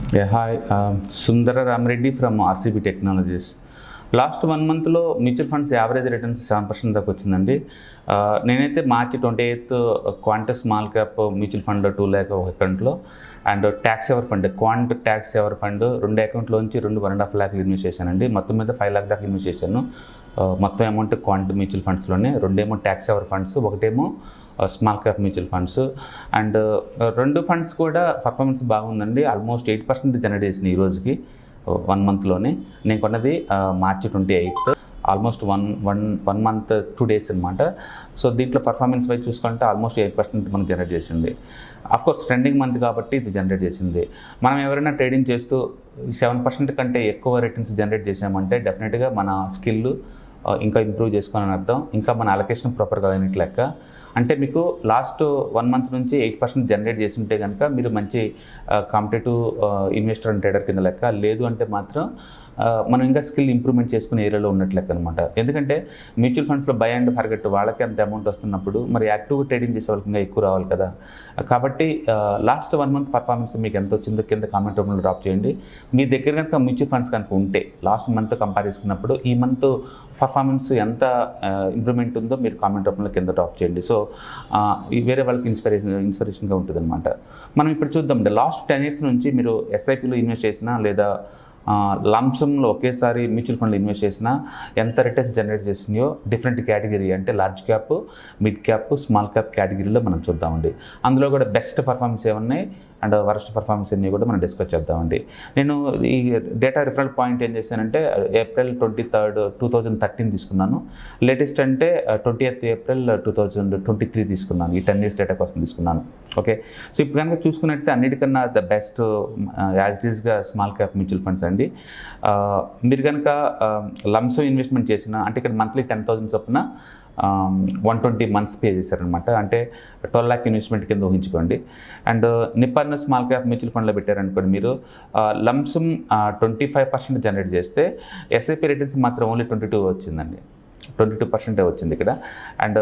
Yeah, hi, um, Sundara Ramreddy from RCB Technologies. Last one మంత్లో mutual funds average returns seven percent దాకా వచ్చిందండి ఆ, నేనైతే March twenty eighth quant small cap mutual fund two lakh ఒక అకౌంట్లో and tax ever fund quant tax ever fund రెండు అకౌంట్లోంచి రెండు one and half lakh invest చేశానండి మొత్తం మీద ఫైవ్ ల్యాక్ దాకా ఇన్వెస్ట్ చేశాను ఆ, మొత్తం అమౌంట్ క్వాంట్ మ్యూచువల్ ఫండ్స్లోనే రెండేమో ట్యాక్స్ ఎవర్ ఫండ్స్ ఒకటేమో small cap mutual funds and రెండు ఫండ్స్ కూడా పర్ఫార్మెన్స్ బాగుందండి ఆల్మోస్ట్ ఎయిట్ పర్సెంట్ జనరేట్ చేసింది ఈ రోజుకి వన్ మంత్లోనే నేను కొన్నది March twenty eighth almost one one one month two days అనమాట సో దీంట్లో పర్ఫార్మెన్స్ వైజ్ చూసుకుంటే ఆల్మోస్ట్ ఎయిట్ పర్సెంట్ మనకు జనరేట్ చేసింది కోర్స్ ట్రెండింగ్ మంత్ కాబట్టి ఇది జనరేట్ చేసింది మనం ఎవరైనా ట్రేడింగ్ చేస్తూ సెవెన్ పర్సెంట్ కంటే ఎక్కువ రిటర్న్స్ జనరేట్ చేసామంటే డెఫినెట్గా మన స్కిల్ ఇంకా ఇంప్రూవ్ చేసుకోవాలని అర్థం ఇంకా మన అలొకేషన్ ప్రాపర్గా అయినట్టు లెక్క అంటే మీకు లాస్ట్ వన్ మంత్ నుంచి ఎయిట్ పర్సెంట్ జనరేట్ చేసి ఉంటే కనుక మీరు మంచి కాంపిటేటివ్ ఇన్వెస్టర్ అండ్ ట్రేడర్ కింద లెక్క లేదు అంటే మాత్రం ఆ, మనం ఇంకా స్కిల్ ఇంప్రూవ్మెంట్ చేసుకునే ఏరియాలో ఉన్నట్లు లెక్క అనమాట ఎందుకంటే మ్యూచువల్ ఫండ్స్లో బై అండ్ ఫర్గెట్ వాళ్ళకి అంత అమౌంట్ వస్తున్నప్పుడు మరి యాక్టివ్గా ట్రేడింగ్ చేసే వాళ్ళకి ఇంకా ఎక్కువ రావాలి కదా కాబట్టి లాస్ట్ వన్ మంత్ పర్ఫార్మెన్స్ మీకు ఎంత వచ్చిందో కింద కామెంట్ రూమ్లో డ్రాప్ చేయండి మీ దగ్గర కనుక మ్యూచువల్ ఫండ్స్ కనుక ఉంటే లాస్ట్ మంత్ కంపేర్ చేసుకున్నప్పుడు ఈ మంత్ పర్ఫార్మెన్స్ ఎంత ఇంప్రూవ్మెంట్ ఉందో మీరు కామెంట్ రూపంలో కింద డ్రాప్ చేయండి సో ఆ, ఈ వేరే వాళ్ళకి ఇన్స్పిరేషన్ ఇన్స్పిరేషన్గా ఉంటుంది అనమాట మనం ఇప్పుడు చూద్దాం లాస్ట్ టెన్ ఇయర్స్ నుంచి మీరు ఎస్ఐపిలో ఇన్వెస్ట్ చేసినా లేదా లంసంలో ఒకేసారి మ్యూచువల్ ఫండ్లో ఇన్వెస్ట్ చేసినా ఎంత రిటర్న్స్ జనరేట్ చేసినాయో డిఫరెంట్ కేటగిరీ అంటే large cap mid cap small cap కేటగిరీలో మనం చూద్దామండి అందులో కూడా బెస్ట్ పర్ఫార్మెన్స్ ఏమున్నాయి అండ్ వరస్ట్ పర్ఫార్మెన్స్ అన్ని కూడా మనం డిస్కస్ చేద్దామండి నేను ఈ డేటా రిఫరల్ పాయింట్ ఏం చేశానంటే April twenty third two thousand thirteen తీసుకున్నాను లేటెస్ట్ అంటే twenty eighth April two thousand twenty three తీసుకున్నాను ఈ టెన్ ఇయర్స్ డేటా కోసం తీసుకున్నాను ఓకే సో ఇప్పుడు కనుక చూసుకున్నట్టే అన్నిటికన్నా ద బెస్ట్ యాజ్ ఇట్ ఈస్గా స్మాల్ క్యాప్ మ్యూచువల్ ఫండ్స్ అండి ఆ, మీరు కనుక లంసం ఇన్వెస్ట్మెంట్ చేసిన అంటే ఇక్కడ మంత్లీ టెన్ థౌసండ్ చొప్పున వన్ ట్వంటీ మంత్స్ పే చేశారనమాట అంటే ట్వెల్వ్ ల్యాక్ ఇన్వెస్ట్మెంట్ కింద ఊహించుకోండి and Nippon small cap mutual ఫండ్లో పెట్టారనుకోండి మీరు lump sum twenty five percent generate చేస్తే ఎస్ఐపి రిటర్న్స్ మాత్రం ఓన్లీ ట్వంటీ టూ వచ్చిందండి ట్వంటీ టూ పర్సెంటే వచ్చింది ఇక్కడ and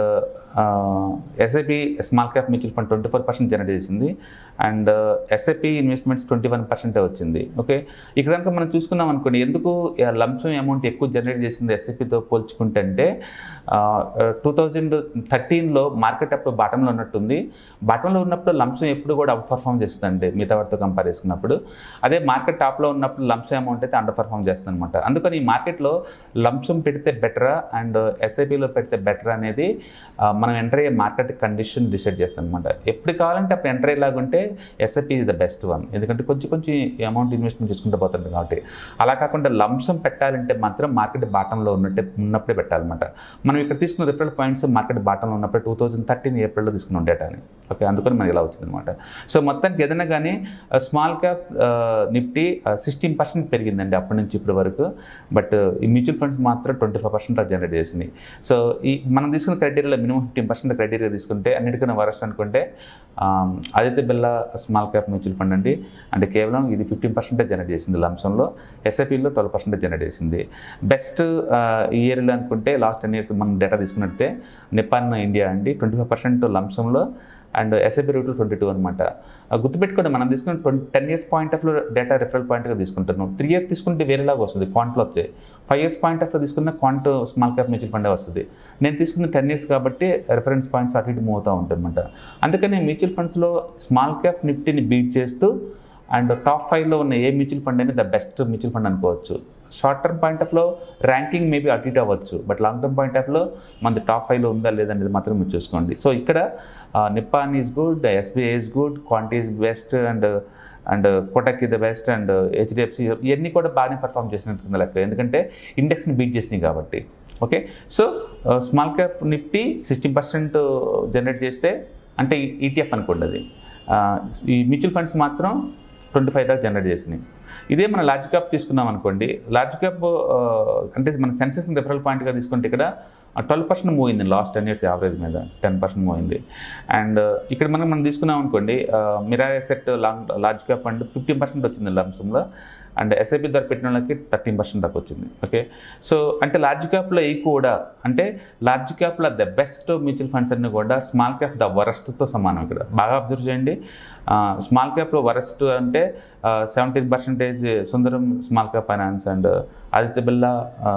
SIP small cap mutual fund twenty four percent generate చేసింది and SIP investments twenty one పర్సెంటే వచ్చింది ఓకే ఇక్కడ కనుక మనం చూసుకున్నాం అనుకోండి ఎందుకు లంసం అమౌంట్ ఎక్కువ జనరేట్ చేసింది ఎస్ఐపితో పోల్చుకుంటే అంటే టూ థౌజండ్ థర్టీన్లో మార్కెట్ అప్పుడు బాటంలో ఉన్నట్టుంది బాటంలో ఉన్నప్పుడు లంసం ఎప్పుడు కూడా అవుట్ పర్ఫామ్ చేస్తుందండి మిగతా వాటితో కంపేర్ చేసుకున్నప్పుడు అదే మార్కెట్ టాప్లో ఉన్నప్పుడు లంసం అమౌంట్ అయితే అండర్ పర్ఫామ్ చేస్తుంది అనమాట అందుకని ఈ మార్కెట్లో లంసం పెడితే బెటరా అండ్ ఎస్ఐపిలో పెడితే బెటర్ అనేది ఆ, మనం ఎంటర్ అయ్యే మార్కెట్ కండిషన్ డిసైడ్ చేస్తాం అనమాట ఎప్పుడు కావాలంటే అప్పుడు ఎంటర్ అయ్యేలాగా ఉంటే SIP is the best one ఎందుకంటే కొంచెం కొంచెం అమౌంట్ ఇన్వెస్ట్మెంట్ చేసుకుంటూ పోతుంది కాబట్టి అలా కాకుండా లంసం పెట్టాలంటే మాత్రం మార్కెట్ బాటంలో ఉన్నట్టే ఉన్నప్పుడే పెట్టాలన్నమాట మనం ఇక్కడ తీసుకున్న రిఫరల్ పాయింట్స్ మార్కెట్ బాటంలో ఉన్నప్పుడు టూ థౌజండ్ థర్టీన్ ఏప్రిల్లో తీసుకున్న డేటాని ఓకే అందుకని మనకి ఇలా వచ్చిందనమాట సో మొత్తానికి ఏదైనా కానీ small cap Nifty sixteen percent పెరిగిందండి అప్పటి నుంచి ఇప్పటి వరకు బట్ ఈ మ్యూచువల్ ఫండ్స్ మాత్రం ట్వంటీ ఫైవ్ పర్సెంట్ జనరేట్ చేసింది సో ఈ మనం తీసుకున్న క్రైటీరియాలో మినిమం ఫిఫ్టీన్ పర్సెంట్ క్రైటీరియా తీసుకుంటే అన్నిటికన్నా వరస్ట్ అనుకుంటే um, Aditya Birla small cap mutual fund అండి అంటే కేవలం ఇది ఫిఫ్టీన్ పర్సెంటేజ్ జనరేట్ చేసింది లంసంలో ఎస్ఐపిలో ట్వెల్వ్ పర్సెంటేజ్ జనరేట్ చేసింది బెస్ట్ ఇయర్లో అనుకుంటే లాస్ట్ టెన్ ఇయర్స్ మనం డేటా తీసుకున్నట్టే నిపాన్ ఇండియా అండి ట్వంటీ ఫైవ్ పర్సెంట్ లంసంలో అండ్ ఎస్ఐపి రూట్లో ట్వంటీ టూ అనమాట గుర్తుపెట్టుకోండి మనం తీసుకున్న ట్వంటీ టెన్ ఇయర్స్ పాయింట్ ఆఫ్లో డేటా రిఫరల్ పాయింట్గా తీసుకుంటున్నాం త్రీ ఇయర్స్ తీసుకుంటే వేరేలాగా వస్తుంది క్వాంట్లో వచ్చాయి ఫైవ్ ఇయర్స్ పాయింట్ ఆఫ్లో తీసుకున్న క్వాంట్ స్మాల్ క్యాప్ మ్యూచువల్ ఫండే వస్తుంది నేను తీసుకున్న టెన్ ఇయర్స్ కాబట్టి రెఫరెన్స్ పాయింట్స్ అటు ఇటు మూవ్ అవుతూ ఉంటుందన్నమాట అందుకని మ్యూచువల్ ఫండ్స్లో స్మాల్ క్యాప్ నిఫ్టీని బీట్ చేస్తూ అండ్ టాప్ ఫైవ్లో ఉన్న ఏ మ్యూచువల్ ఫండ్ అనేది ద బెస్ట్ మ్యూచువల్ ఫండ్ అనుకోవచ్చు షార్ట్ టర్మ్ పాయింట్ ఆఫ్లో ర్యాంకింగ్ మేబీ అటు ఇటు అవ్వచ్చు బట్ లాంగ్ టర్మ్ పాయింట్ ఆఫ్లో మనది టాప్ ఫైవ్లో ఉందా లేదనేది మాత్రం మీరు చూసుకోండి సో ఇక్కడ Nippon is good SBI is good quant is best and and Kotak the best and HDFC ఇవన్నీ కూడా బాగానే పర్ఫామ్ చేసినట్టు లెక్క ఎందుకంటే ఇండెక్స్ని బీట్ చేసినాయి కాబట్టి okay so small cap Nifty sixteen percent generate చేస్తే అంటే ఈటీఎఫ్ అనుకోండి అది ఆ, ఈ మ్యూచువల్ ఫండ్స్ మాత్రం ట్వంటీ ఫైవ్ దాకా జనరేట్ చేసినాయి ఇదే మన లార్జ్ క్యాప్ తీసుకున్నాం అనుకోండి లార్జ్ క్యాప్ ఆ, అంటే మన సెన్సెస్ రిఫరల్ పాయింట్గా తీసుకుంటే ఇక్కడ ట్వెల్వ్ పర్సెంట్ మూవ్ అయింది లాస్ట్ టెన్ ఇయర్స్ యావరేజ్ మీద టెన్ పర్సెంట్ మూవ్ అయింది అండ్ ఇక్కడ మనం మనం తీసుకున్నాం అనుకోండి Mirae asset long large cap fund fifteen percent వచ్చింది లంసంలో అండ్ ఎస్ఐపి ధర పెట్టిన వాళ్ళకి థర్టీన్ పర్సెంట్ దాకా వచ్చింది ఓకే సో అంటే లార్జ్ క్యాప్లో ఈ కూడా అంటే లార్జ్ క్యాప్లో ద బెస్ట్ మ్యూచువల్ ఫండ్స్ అన్ని కూడా స్మాల్ క్యాప్ ద వరస్ట్తో సమానం ఇక్కడ బాగా అబ్జర్వ్ చేయండి స్మాల్ క్యాప్లో వరస్ట్ అంటే seventeen percentage Sundaram small cap finance and Aditya Birla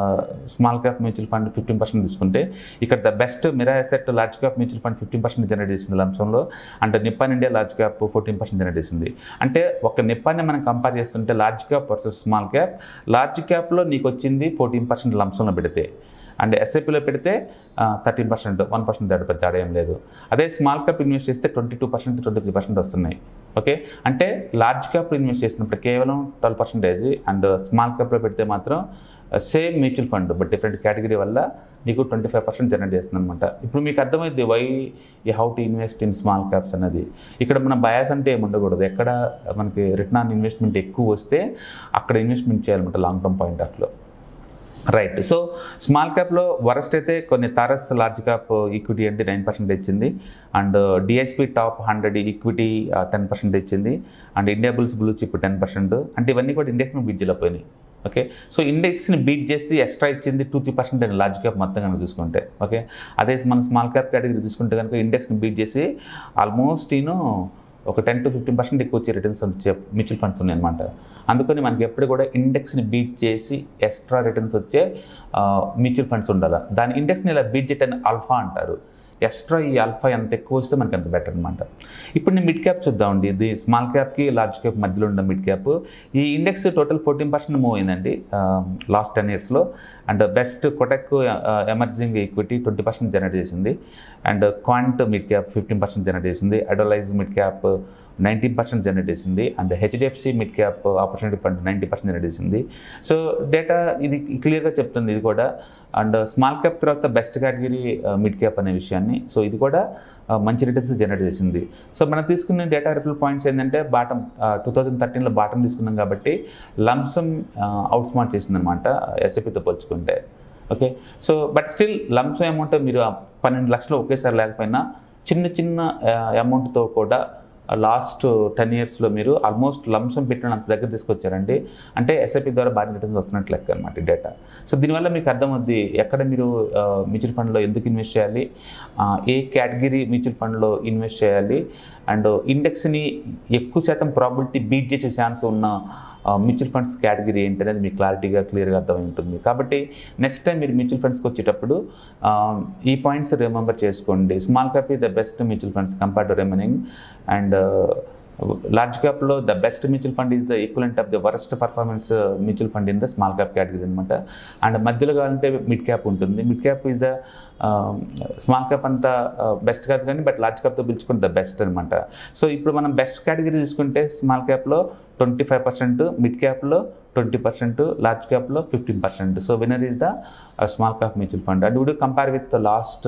small cap mutual fund fifteen percent తీసుకుంటే ఇక్కడ the best Mirae asset large cap mutual fund fifteen percent generate చేసింది లంశంలో and Nippon India large cap fourteen percent generate చేసింది అంటే ఒక నిప్పాన్ని మనం compare చేస్తుంటే large cap versus small cap large క్యాప్లో నీకు వచ్చింది ఫోర్టీన్ పర్సెంట్ లంశంలో పెడితే అండ్ ఎస్ఐపిలో పెడితే థర్టీన్ పర్సెంట్ వన్ పర్సెంట్ తేడా పెద్ద తేడా ఏం లేదు అదే స్మాల్ క్యాప్ ఇన్వెస్ట్ చేస్తే twenty two percent twenty three percent వస్తున్నాయి ఓకే అంటే లార్జ్ క్యాప్ ఇన్వెస్ట్ చేసినప్పుడు కేవలం ట్వెల్వ్ పర్సెంటేజ్ అండ్ స్మాల్ క్యాప్లో పెడితే మాత్రం same mutual fund but different category వల్ల నీకు ట్వంటీ ఫైవ్ పర్సెంట్ జనరేట్ చేస్తుంది అనమాట ఇప్పుడు మీకు అర్థమైంది వై ఈ how to invest in small caps అనేది ఇక్కడ మన బయాస్ అంటే ఏమి ఉండకూడదు ఎక్కడ మనకి రిటర్న్ ఆన్ ఇన్వెస్ట్మెంట్ ఎక్కువ వస్తే అక్కడ ఇన్వెస్ట్మెంట్ చేయాలన్నమాట లాంగ్ టర్మ్ పాయింట్ ఆఫ్లో రైట్ సో స్మాల్ క్యాప్లో వరస్ట్ అయితే కొన్ని తారస్ లార్జ్ క్యాప్ ఈక్విటీ అంటే నైన్ పర్సెంట్ ఇచ్చింది and DSP top hundred equity ten percent ఇచ్చింది and Indiabulls blue chip ten percent అంటే ఇవన్నీ కూడా ఇండెక్స్ని బీట్ చేయలేకపోయినాయి ఓకే సో ఇండెక్స్ని బీట్ చేసి ఎక్స్ట్రా ఇచ్చింది టూ త్రీ పర్సెంట్ అండి లార్జ్ క్యాప్ మొత్తం కనుక చూసుకుంటే ఓకే అదే మన స్మాల్ క్యాప్ కేటగిరీ చూసుకుంటే కనుక ఇండెక్స్ని బీట్ చేసి ఆల్మోస్ట్ నేను ఒక టెన్ టు ఫిఫ్టీన్ పర్సెంట్ ఎక్కువ వచ్చే రిటర్న్స్ వచ్చే మ్యూచువల్ ఫండ్స్ ఉన్నాయి అనమాట అందుకని మనకి ఎప్పుడు కూడా ఇండెక్స్ని బీట్ చేసి ఎక్స్ట్రా రిటర్న్స్ వచ్చే మ్యూచువల్ ఫండ్స్ ఉండాలి దాని ఇండెక్స్ని ఇలా బీట్ చేయటాన్ని అల్ఫా అంటారు ఎక్స్ట్రా ఈ అల్ఫా ఎంత ఎక్కువ వస్తే మనకి అంత బెటర్ అనమాట ఇప్పుడు నేను మిడ్ క్యాప్ చూద్దామండి ఇది స్మాల్ క్యాప్కి లార్జ్ క్యాప్ మధ్యలో ఉన్న మిడ్ క్యాప్ ఈ index total fourteen percent move అయిందండి లాస్ట్ టెన్ ఇయర్స్లో and best Kotak emerging equity twenty percent generate చేసింది and quant mid cap fifteen percent generate చేసింది అడోలైజ్ mid cap nineteen percent generate చేసింది and HDFC mid cap opportunity fund ninety percent generate చేసింది so data ఇది క్లియర్గా చెప్తుంది ఇది కూడా అండ్ స్మాల్ క్యాప్ తర్వాత బెస్ట్ కేటగిరీ మిడ్ క్యాప్ అనే విషయాన్ని సో ఇది కూడా మంచి రిటర్న్స్ జనరేట్ చేసింది సో మనం తీసుకున్న డేటా రిపుల్ పాయింట్స్ ఏంటంటే బాటం టూ థౌజండ్ థర్టీన్లో బాటం తీసుకున్నాం కాబట్టి లంసమ్ అవుట్ స్మార్ట్ చేసిందనమాట ఎస్ఎపితో పోల్చుకుంటే okay so but still lump sum amount మీరు పన్నెండు లక్షలు ఒకేసారి లేకపోయినా చిన్న చిన్న అమౌంట్తో కూడా లాస్ట్ టెన్ ఇయర్స్లో మీరు ఆల్మోస్ట్ లంసం పెట్టిన అంత దగ్గర తీసుకొచ్చారండి అంటే ఎస్ఐపి ద్వారా భారీ రిటర్న్స్ వస్తున్నట్లు లెక్క అనమాట డేటా సో దీనివల్ల మీకు అర్థమవుద్ది ఎక్కడ మీరు మ్యూచువల్ ఫండ్లో ఎందుకు ఇన్వెస్ట్ చేయాలి ఏ కేటగిరీ మ్యూచువల్ ఫండ్లో ఇన్వెస్ట్ చేయాలి అండ్ ఇండెక్స్ని ఎక్కువ శాతం ప్రాబిలిటీ బీట్ చేసే ఛాన్స్ ఉన్న మ్యూచువల్ ఫండ్స్ కేటగిరీ ఏంటి అనేది మీకు క్లారిటీగా క్లియర్గా అర్థమై ఉంటుంది కాబట్టి నెక్స్ట్ టైం మీరు మ్యూచువల్ ఫండ్స్కి వచ్చేటప్పుడు ఈ పాయింట్స్ రిమెంబర్ చేసుకోండి స్మాల్ క్యాప్ ఈ the best mutual funds compare to remaining and large క్యాప్లో the best mutual fund is the equivalent of the worst performance mutual fund in the small cap category అనమాట and మధ్యలో కావాలంటే mid cap ఉంటుంది mid cap is the small cap అంతా best కాదు కానీ but large క్యాప్తో పిలుచుకుంటే ద బెస్ట్ అనమాట సో ఇప్పుడు మనం బెస్ట్ కేటగిరీ తీసుకుంటే స్మాల్ క్యాప్లో ట్వంటీ ఫైవ్ పర్సెంట్ మిడ్ క్యాప్లో ట్వంటీ పర్సెంట్ లార్జ్ క్యాప్లో fifteen percent so winner is the small cap mutual fund and would compare with last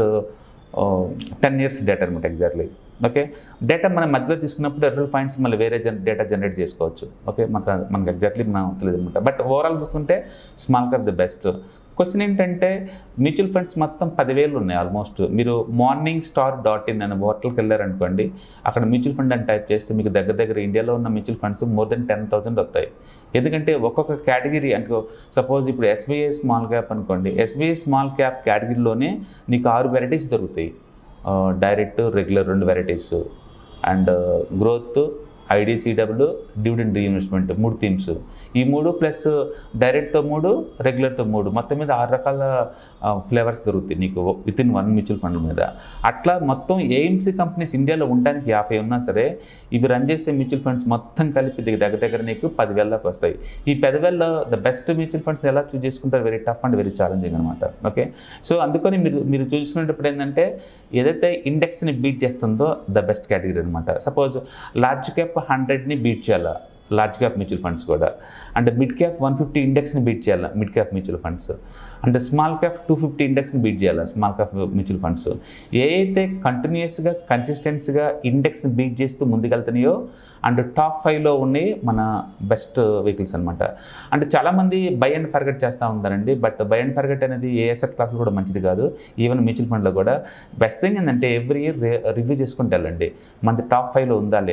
ten years data అనమాట exactly okay data మనం మధ్యలో తీసుకున్నప్పుడు ఎర్రల్ points మళ్ళీ వేరే జన్ డేటా జనరేట్ చేసుకోవచ్చు ఓకే మనకు మనకు ఎగ్జాక్ట్లీ మనం తెలియదు అనమాట బట్ ఓవరాల్ చూసుకుంటే small cap the best question ఏంటంటే మ్యూచువల్ ఫండ్స్ మొత్తం పదివేలు ఉన్నాయి ఆల్మోస్ట్ మీరు మార్నింగ్ స్టార్ డాట్ ఇన్ అనే పోర్టల్కి వెళ్ళారనుకోండి అక్కడ మ్యూచువల్ ఫండ్ అని టైప్ చేస్తే మీకు దగ్గర దగ్గర ఇండియాలో ఉన్న mutual funds more than ten thousand వస్తాయి ఎందుకంటే ఒక్కొక్క కేటగిరీ అంటే సపోజ్ ఇప్పుడు ఎస్బీఐ స్మాల్ క్యాప్ అనుకోండి ఎస్బీఐ స్మాల్ క్యాప్ కేటగిరీలోనే నీకు ఆరు వెరైటీస్ దొరుకుతాయి డైరెక్ట్ రెగ్యులర్ రెండు varieties and growth IDCW dividend reinvestment మూడు థీమ్స్ ఈ మూడు ప్లస్ డైరెక్ట్తో మూడు రెగ్యులర్తో మూడు మొత్తం మీద ఆరు రకాల ఫ్లేవర్స్ దొరుకుతాయి నీకు within one mutual fund మీద అట్లా మొత్తం ఏఎంసీ కంపెనీస్ ఇండియాలో ఉండడానికి యాభై ఉన్నా సరే ఇవి రన్ చేసే మ్యూచువల్ ఫండ్స్ మొత్తం కలిపి దగ్గర దగ్గర నీకు పదివేల దాకా వస్తాయి ఈ పదివేల ద బెస్ట్ మ్యూచువల్ ఫండ్స్ ఎలా చూస్ చేసుకుంటారు very tough and very challenging అనమాట ఓకే సో అందుకని మీరు మీరు చూసుకునేటప్పుడు ఏంటంటే ఏదైతే ఇండెక్స్ని బీట్ చేస్తుందో ద బెస్ట్ కేటగిరీ అనమాట సపోజ్ లార్జ్ క్యాప్ హండ్రెడ్ని బీట్ చేయాలా లార్జ్ క్యాప్ మ్యూచువల్ ఫండ్స్ కూడా and mid cap one fifty ఇండెక్స్ని బీట్ చేయాలి mid cap mutual funds and small cap two fifty ఇండెక్స్ని బీట్ చేయాలి స్మాల్ క్యాప్ మ్యూచువల్ ఫండ్స్ ఏ అయితే కంటిన్యూస్గా కన్సిస్టెన్సీగా ఇండెక్స్ని బీట్ చేస్తూ ముందుకెళ్తున్నాయో అండ్ టాప్ ఫైవ్లో ఉన్నాయి మన బెస్ట్ వెహికల్స్ అనమాట అంటే చాలామంది బై అండ్ ఫర్గెట్ చేస్తూ ఉంటారండి బట్ బై అండ్ ఫర్గెట్ అనేది ఏ ఎసెట్ క్లాస్లో కూడా మంచిది కాదు ఈవెన్ మ్యూచువల్ ఫండ్లో కూడా బెస్ట్ థింగ్ ఏంటంటే ఎవ్రీ ఇయర్ రివ్యూ చేసుకుంటూ వెళ్ళండి మనది టాప్ ఫైవ్లో ఉందా లేదా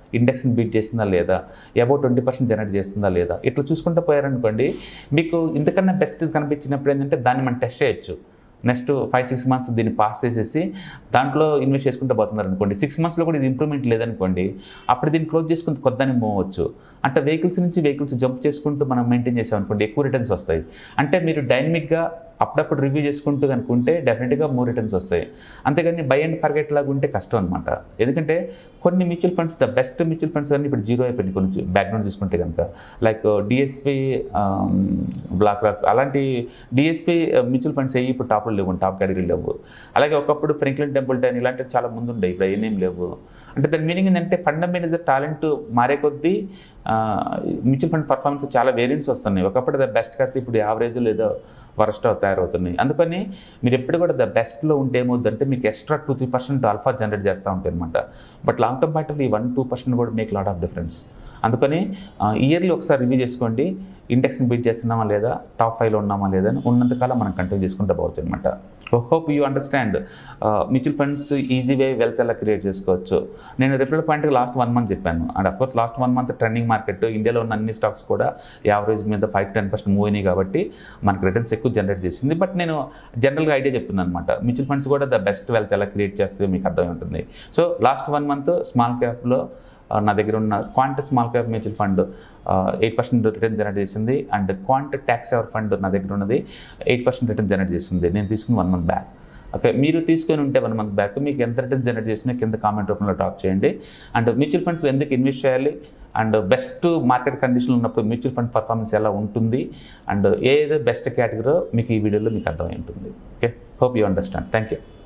ఇండెక్స్ని బీట్ చేస్తుందా లేదా అబౌట్ ట్వంటీ పర్సెంట్ జనరేట్ చేస్తుందా లేదా ఇట్లా చూసుకుంటూ పోయారనుకోండి మీకు ఇంతకన్నా బెస్ట్ కనిపించినప్పుడు ఏంటంటే దాన్ని మనం టెస్ట్ చేయొచ్చు నెక్స్ట్ ఫైవ్ సిక్స్ మంత్స్ దీన్ని పాస్ చేసేసి దాంట్లో ఇన్వెస్ట్ చేసుకుంటూ పోతున్నారు అనుకోండి సిక్స్ మంత్స్లో కూడా ఇది ఇంప్రూవ్మెంట్ లేదనుకోండి అప్పుడు దీన్ని క్లోజ్ చేసుకుని కొద్దని మూవ్ అవ్వచ్చు అంటే వెహికల్స్ నుంచి వెహికల్స్ జంప్ చేసుకుంటూ మనం మెయింటైన్ చేసాం అనుకోండి ఎక్కువ రిటర్న్స్ వస్తాయి అంటే మీరు డైనమిక్గా అప్పుడప్పుడు రివ్యూ చేసుకుంటూ కనుకుంటే డెఫినెట్గా మోర్ రిటర్న్స్ వస్తాయి అంతేగాని బై అండ్ ఫర్గెట్ లాగా ఉంటే కష్టం అనమాట ఎందుకంటే కొన్ని mutual funds the best mutual funds అన్ని ఇప్పుడు జీరో అయిపోయింది కొన్ని బ్యాక్గ్రౌండ్ చూసుకుంటే కనుక లైక్ డిఎస్పి బ్లాక్ రాక్ అలాంటి డిఎస్పి మ్యూచువల్ ఫండ్స్ అయ్యి ఇప్పుడు టాప్లో లేవు టాప్ కేటగిరీ లేవు అలాగే ఒకప్పుడు ఫ్రెంక్లిన్ టెంపుల్టన్ ఇలాంటివి చాలా ముందు ఉండే ఇప్పుడు ఏమేం లేవు అంటే దాని మీనింగ్ ఏంటంటే ఫండ్ మేనేజర్ టాలెంట్ మారే కొద్దీ మ్యూచువల్ ఫండ్ పర్ఫార్మెన్స్ చాలా వేరియంట్స్ వస్తున్నాయి ఒకప్పుడు ద బెస్ట్ కాకపోతే ఇప్పుడు యావరేజ్ లేదో వరస్ట్ తయారవుతున్నాయి అందుకని మీరు ఎప్పుడు కూడా ద బెస్ట్లో ఉంటే ఏమవుద్దంటే మీకు extra two three percent alpha generate చేస్తూ ఉంటాయి అనమాట but long term point of ఈ వన్ టూ పర్సెంట్ కూడా మేక్ లాట్ ఆఫ్ డిఫరెన్స్ అందుకని ఇయర్లీ ఒకసారి రివ్యూ చేసుకోండి ఇండెక్స్ని బీట్ చేస్తున్నామా లేదా టాప్ ఫైవ్లో ఉన్నామా లేదా అని ఉన్నంతకాలం మనం కంటిన్యూ చేసుకుంటూ పోవచ్చు అనమాట hope you understand mutual funds easy way wealth ఎలా క్రియేట్ చేసుకోవచ్చు నేను రిఫరల్ పాయింట్కి లాస్ట్ వన్ మంత్ చెప్పాను and of course last one month trending market ఇండియాలో ఉన్న అన్ని స్టాక్స్ కూడా యావరేజ్ మీద ఫైవ్ టెన్ పర్సెంట్ మూవ్ అయినాయి కాబట్టి మనకి రిటర్న్స్ ఎక్కువ జనరేట్ చేసింది బట్ నేను జనరల్గా ఐడియా చెప్తున్నాను అనమాట మ్యూచువల్ ఫండ్స్ కూడా ద బెస్ట్ వెల్త్ ఎలా క్రియేట్ చేస్తే మీకు అర్థమై ఉంటుంది so last one month small క్యాప్లో నా దగ్గర ఉన్న quant small cap mutual fund eight percent return generate చేసింది and quant tax ever fund నా దగ్గర ఉన్నది ఎయిట్ పర్సెంట్ రిటర్న్ జనరేట్ చేసింది నేను తీసుకుని వన్ మంత్ బ్యాక్ ఓకే మీరు తీసుకొని ఉంటే వన్ మంత్ బ్యాక్ మీకు ఎంత రిటర్న్ జనరేట్ చేసినా కింద కామెంట్ రూపంలో టాప్ చేయండి అండ్ మ్యూచువల్ ఫండ్స్లో ఎందుకు ఇన్వెస్ట్ చేయాలి అండ్ బెస్ట్ మార్కెట్ కండిషన్లో ఉన్నప్పుడు మ్యూచువల్ ఫండ్ పర్ఫార్మెన్స్ ఎలా ఉంటుంది అండ్ ఏది బెస్ట్ కేటగిరీ మీకు ఈ వీడియోలో మీకు అర్థమై ఉంటుంది okay hope you understand thank you